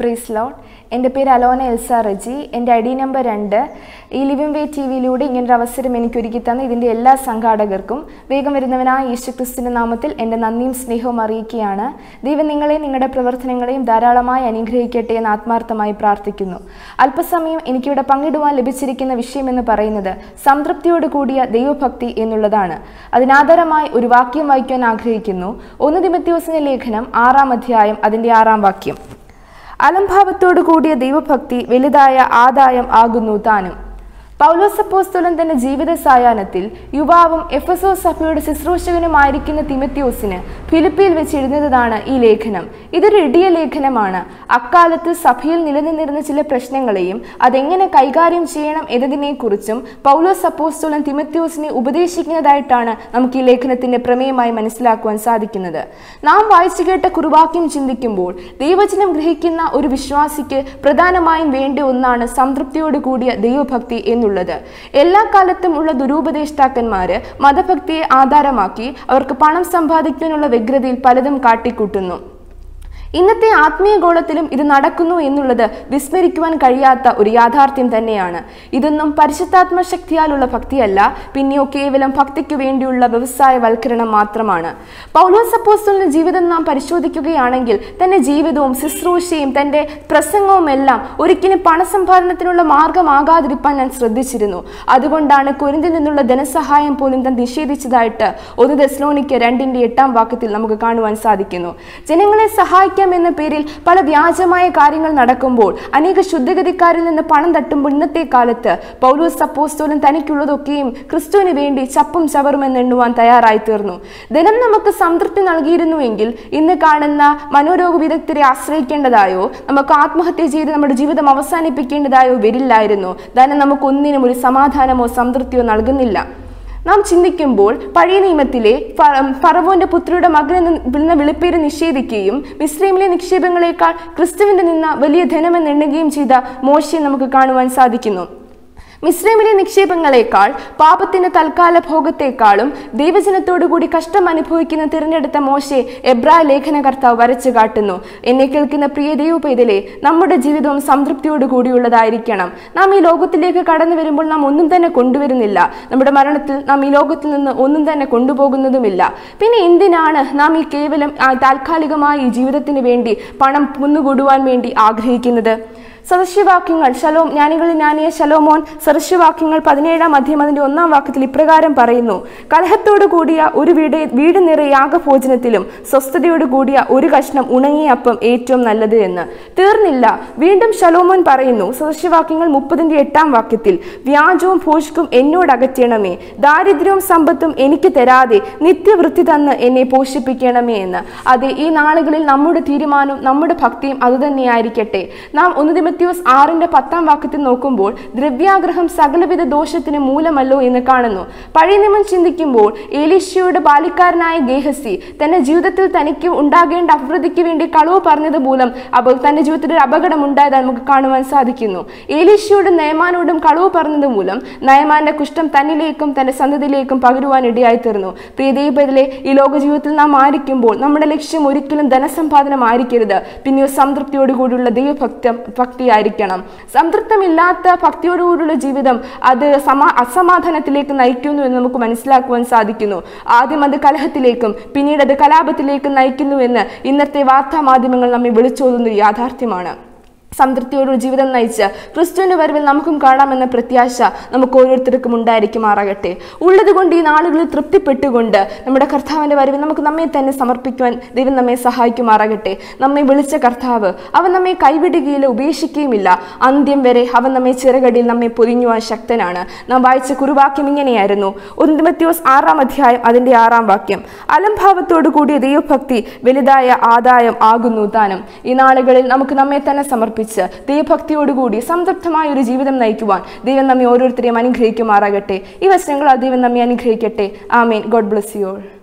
പ്രീസ് load എൻ്റെ പേര് Alona Elsa Reji എൻ്റെ ഐ ഡി നമ്പർ രണ്ട് ഈ ലിവിംഗ് വേ ടി വിയിലൂടെ ഇങ്ങനൊരു അവസരം എനിക്ക് ഒരുക്കി തന്ന ഇതിൻ്റെ എല്ലാ സംഘാടകർക്കും വേഗം വരുന്നവനായ യേശു ക്രിസ്തുവിൻ്റെ നാമത്തിൽ എൻ്റെ നന്ദിയും സ്നേഹവും അറിയിക്കുകയാണ് ദൈവം നിങ്ങളെയും നിങ്ങളുടെ പ്രവർത്തനങ്ങളെയും ധാരാളമായി അനുഗ്രഹിക്കട്ടെ എന്ന് ആത്മാർത്ഥമായി പ്രാർത്ഥിക്കുന്നു അല്പസമയം എനിക്കിവിടെ പങ്കിടുവാൻ ലഭിച്ചിരിക്കുന്ന വിഷയം എന്ന് പറയുന്നത് സംതൃപ്തിയോട് കൂടിയ ദൈവഭക്തി എന്നുള്ളതാണ് അതിനാധാരമായി ഒരു വാക്യം വായിക്കാൻ ആഗ്രഹിക്കുന്നു ഒന്ന് ദിമത്യോസിന്റെ ലേഖനം ആറാം അധ്യായം അതിൻ്റെ ആറാം വാക്യം അലംഭാവത്തോടു കൂടിയ ദൈവഭക്തി വലുതായ ആദായം ആകുന്നു താനും പൗലോസപ്പോസ്തലൻ തന്റെ ജീവിത സായാഹ്നത്തിൽ യുവാവും എഫസോ സഭയുടെ ശുശ്രൂഷകനുമായിരിക്കുന്ന തിമത്യോസിന് ഫിലിപ്പിയിൽ വെച്ച് എഴുതുന്നതാണ് ഈ ലേഖനം ഇതൊരു ഇടിയ ലേഖനമാണ് അക്കാലത്ത് സഭയിൽ നിലനിന്നിരുന്ന ചില പ്രശ്നങ്ങളെയും അതെങ്ങനെ കൈകാര്യം ചെയ്യണം എന്നതിനെക്കുറിച്ചും പൗലോസ് അപ്പോസ്തോലൻ തിമത്യോസിനെ ഉപദേശിക്കുന്നതായിട്ടാണ് നമുക്ക് ഈ ലേഖനത്തിന്റെ പ്രമേയമായി മനസ്സിലാക്കുവാൻ സാധിക്കുന്നത് നാം വായിച്ചു കേട്ട കുറുവാക്യം ചിന്തിക്കുമ്പോൾ ദൈവചനം ഗ്രഹിക്കുന്ന ഒരു വിശ്വാസിക്ക് പ്രധാനമായും വേണ്ട ഒന്നാണ് സംതൃപ്തിയോട് കൂടിയ ദൈവഭക്തി എന്നുള്ളത് എല്ലാ കാലത്തും ഉള്ള ദുരൂപദേഷ്ടാക്കന്മാര് മതഭക്തിയെ ആധാരമാക്കി അവർക്ക് പണം സമ്പാദിക്കാനുള്ള വ്യഗ്രതയിൽ പലതും കാട്ടിക്കൂട്ടുന്നു ഇന്നത്തെ ആത്മീയ ഗോളത്തിലും ഇത് നടക്കുന്നു എന്നുള്ളത് വിസ്മരിക്കുവാൻ കഴിയാത്ത ഒരു യാഥാർത്ഥ്യം തന്നെയാണ് ഇതൊന്നും പരിശുദ്ധാത്മ ശക്തിയാലുള്ള ഭക്തിയല്ല പിന്നെയോ കേവലം ഭക്തിക്ക് വേണ്ടിയുള്ള വ്യവസായവൽക്കരണം മാത്രമാണ് പൗലോസ് അപ്പോസ്തലിന്റെ ജീവിതം നാം പരിശോധിക്കുകയാണെങ്കിൽ തന്റെ ജീവിതവും ശുശ്രൂഷയും തന്റെ പ്രസംഗവും എല്ലാം ഒരിക്കലും പണസമ്പാദനത്തിനുള്ള മാർഗമാകാതിരിക്കാൻ ഞാൻ ശ്രദ്ധിച്ചിരുന്നു അതുകൊണ്ടാണ് കുരിന്തിൽ നിന്നുള്ള ധനസഹായം പോലും താൻ നിഷേധിച്ചതായിട്ട് ഒന്ന് ദസ്ലോണിക്ക് രണ്ടിന്റെ എട്ടാം വാക്യത്തിൽ നമുക്ക് കാണുവാൻ സാധിക്കുന്നു ജനങ്ങളെ സഹായിക്കാൻ എന്ന പേരിൽ പല വ്യാജമായ കാര്യങ്ങൾ നടക്കുമ്പോൾ അനേക ശുദ്ധഗതിക്കാരിൽ നിന്ന് പണം തട്ടുമ്പോൾ ഇന്നത്തെ കാലത്ത് പൗലോസ് അപ്പോസ്തോലൻ തനിക്കുള്ളതൊക്കെയും ക്രിസ്തുവിന് വേണ്ടി ചപ്പും ചവറുമെന്ന് എണ്ണുവാൻ തയ്യാറായി തീർന്നു ധനം നമുക്ക് സംതൃപ്തി നൽകിയിരുന്നുവെങ്കിൽ ഇന്ന് കാണുന്ന മനോരോഗ വിദഗ്ധരെ ആശ്രയിക്കേണ്ടതായോ നമുക്ക് ആത്മഹത്യ ചെയ്ത് നമ്മുടെ ജീവിതം അവസാനിപ്പിക്കേണ്ടതായോ വരില്ലായിരുന്നു ധനം നമുക്ക് ഒന്നിനും ഒരു സമാധാനമോ സംതൃപ്തിയോ നൽകുന്നില്ല നാം ചിന്തിക്കുമ്പോൾ പഴയ നിയമത്തിലെ ഫറവോന്റെ പുത്രിയുടെ മകൻ എന്ന വിളിപ്പേര് നിഷേധിക്കുകയും മിസ്ലീമിലെ നിക്ഷേപങ്ങളെക്കാൾ ക്രിസ്തുവിന്റെ നിന്ന വലിയ ധനമെന്ന് എണ്ണുകയും ചെയ്ത മോശയെ നമുക്ക് കാണുവാൻ സാധിക്കുന്നു മിശ്രമിലെ നിക്ഷേപങ്ങളെക്കാൾ പാപത്തിന്റെ തൽക്കാല ഭോഗത്തെക്കാളും ദൈവജനത്തോടുകൂടി കഷ്ടം അനുഭവിക്കുന്ന തിരഞ്ഞെടുത്ത മോശെ എബ്രാ ലേഖനകർത്താവ് വരച്ചു കാട്ടുന്നു എന്നെ കേൾക്കുന്ന പ്രിയ ദൈവപൈതലെ നമ്മുടെ ജീവിതവും സംതൃപ്തിയോട് കൂടിയുള്ളതായിരിക്കണം നാം ഈ ലോകത്തിലേക്ക് കടന്നു വരുമ്പോൾ നാം ഒന്നും തന്നെ കൊണ്ടുവരുന്നില്ല നമ്മുടെ മരണത്തിൽ നാം ഈ ലോകത്തിൽ നിന്ന് ഒന്നും തന്നെ കൊണ്ടുപോകുന്നതുമില്ല പിന്നെ എന്തിനാണ് നാം ഈ കേവലം താൽക്കാലികമായി ഈ ജീവിതത്തിന് വേണ്ടി പണം കുന്നുകൂടുവാൻ വേണ്ടി ആഗ്രഹിക്കുന്നത് സദസ്യവാക്യങ്ങൾ ശലോം ജ്ഞാനികളിൽ ജ്ഞാനിയ ശലോമോൻ സദസ്യവാക്യങ്ങൾ പതിനേഴാം അധ്യയം അതിന്റെ ഒന്നാം വാക്യത്തിൽ ഇപ്രകാരം പറയുന്നു കലഹത്തോടു കൂടിയ ഒരു വീട് വീട് നിറയെ യാഗഭോജനത്തിലും സ്വസ്ഥതയോട് കൂടിയ ഒരു കഷ്ണം ഉണങ്ങിയ അപ്പം ഏറ്റവും നല്ലത് എന്ന് തീർന്നില്ല വീണ്ടും ശലോമോൻ പറയുന്നു സദസ്യവാക്യങ്ങൾ മുപ്പതിന്റെ എട്ടാം വാക്യത്തിൽ വ്യാജവും ഭോഷ്കും എന്നോട് അകറ്റണമേ ദാരിദ്ര്യവും സമ്പത്തും എനിക്ക് തരാതെ നിത്യവൃത്തി തന്ന് എന്നെ പോഷിപ്പിക്കണമേ എന്ന് അതെ ഈ നാളുകളിൽ നമ്മുടെ തീരുമാനവും നമ്മുടെ ഭക്തിയും അതുതന്നെയായിരിക്കട്ടെ നാം ഒന്ന് തിമത്യോസ് ആറിന്റെ പത്താം വാക്യത്തിൽ നോക്കുമ്പോൾ ദ്രവ്യാഗ്രഹം സകലവിധ ദോഷത്തിന് മൂലമല്ലോ എന്ന് കാണുന്നു പഴയ നിയമം ചിന്തിക്കുമ്പോൾ ഏലീഷ്യയുടെ ബാലിക്കാരനായ ഗേഹസി തന്റെ ജീവിതത്തിൽ തനിക്ക് ഉണ്ടാകേണ്ട അഭിവൃദ്ധിക്ക് വേണ്ടി കളവ് പറഞ്ഞത് മൂലം അപ്പോൾ തന്റെ ജീവിതത്തിൽ ഒരു അപകടം ഉണ്ടായതായി നമുക്ക് കാണുവാൻ സാധിക്കുന്നു ഏലീഷ്യയോടും നയമാനോടും കളവ് പറഞ്ഞത് മൂലം നയമാന്റെ കുഷ്ഠം തന്നിലേക്കും തന്റെ സന്തതിയിലേക്കും പകരുവാൻ ഇടയായി തീർന്നു പ്രിയദീപത്തിലെ ഈ ലോക ജീവിതത്തിൽ നാം ആയിരിക്കുമ്പോൾ നമ്മുടെ ലക്ഷ്യം ഒരിക്കലും ധനസമ്പാദനമായിരിക്കരുത് പിന്നെയോ സംതൃപ്തിയോടുകൂടിയുള്ള ദൈവഭക്തം ഭക്തിയായിരിക്കണം സംതൃപ്തമില്ലാത്ത ഭക്തിയോടുകൂടിയുള്ള ജീവിതം അത് സമാ അസമാധാനത്തിലേക്ക് നയിക്കുന്നു എന്ന് നമുക്ക് മനസ്സിലാക്കുവാൻ സാധിക്കുന്നു ആദ്യം അത് കലഹത്തിലേക്കും പിന്നീട് അത് കലാപത്തിലേക്കും നയിക്കുന്നുവെന്ന് ഇന്നത്തെ വാർത്താ മാധ്യമങ്ങൾ നമ്മെ വിളിച്ചോതുന്ന ഒരു യാഥാർത്ഥ്യമാണ് സംതൃപ്തിയോടൊരു ജീവിതം നയിച്ച് ക്രിസ്തുവിന്റെ വരവിൽ നമുക്കും കാണാമെന്ന പ്രത്യാശ നമുക്ക് ഓരോരുത്തർക്കും ഉണ്ടായിരിക്കുമാറാകട്ടെ ഉള്ളതുകൊണ്ട് ഈ നാളുകളിൽ തൃപ്തിപ്പെട്ടുകൊണ്ട് നമ്മുടെ കർത്താവിന്റെ വരവിൽ നമുക്ക് നമ്മെ തന്നെ സമർപ്പിക്കുവാൻ ദൈവം നമ്മെ സഹായിക്കുമാറാകട്ടെ നമ്മെ വിളിച്ച കർത്താവ് അവൻ നമ്മെ കൈവിടുകയില്ല ഉപേക്ഷിക്കുകയുമില്ല അന്ത്യം വരെ അവൻ നമ്മെ ചിറകടിയിൽ നമ്മെ പൊതിഞ്ഞുവാൻ ശക്തനാണ് നാം വായിച്ച കുറുവാക്യം ഇങ്ങനെയായിരുന്നു ഒന്നിമത്യോസ് ആറാം അധ്യായം അതിന്റെ ആറാം വാക്യം അലംഭാവത്തോടു കൂടിയ ദൈവഭക്തി വലുതായ ആദായം ആകുന്നു താനും ഈ നാളുകളിൽ നമുക്ക് നമ്മെ തന്നെ സമർപ്പിച്ച് ദൈവഭക്തിയോടുകൂടി സംതൃപ്തമായ ഒരു ജീവിതം നയിക്കുവാൻ ദൈവം നമ്മെ ഓരോരുത്തരെയും അനുഗ്രഹിക്കുമാറാകട്ടെ ഈ വചനങ്ങൾ ദൈവം നമ്മെ അനുഗ്രഹിക്കട്ടെ ആമേൻ ഗോഡ് ബ്ലസ് യു ഓൾ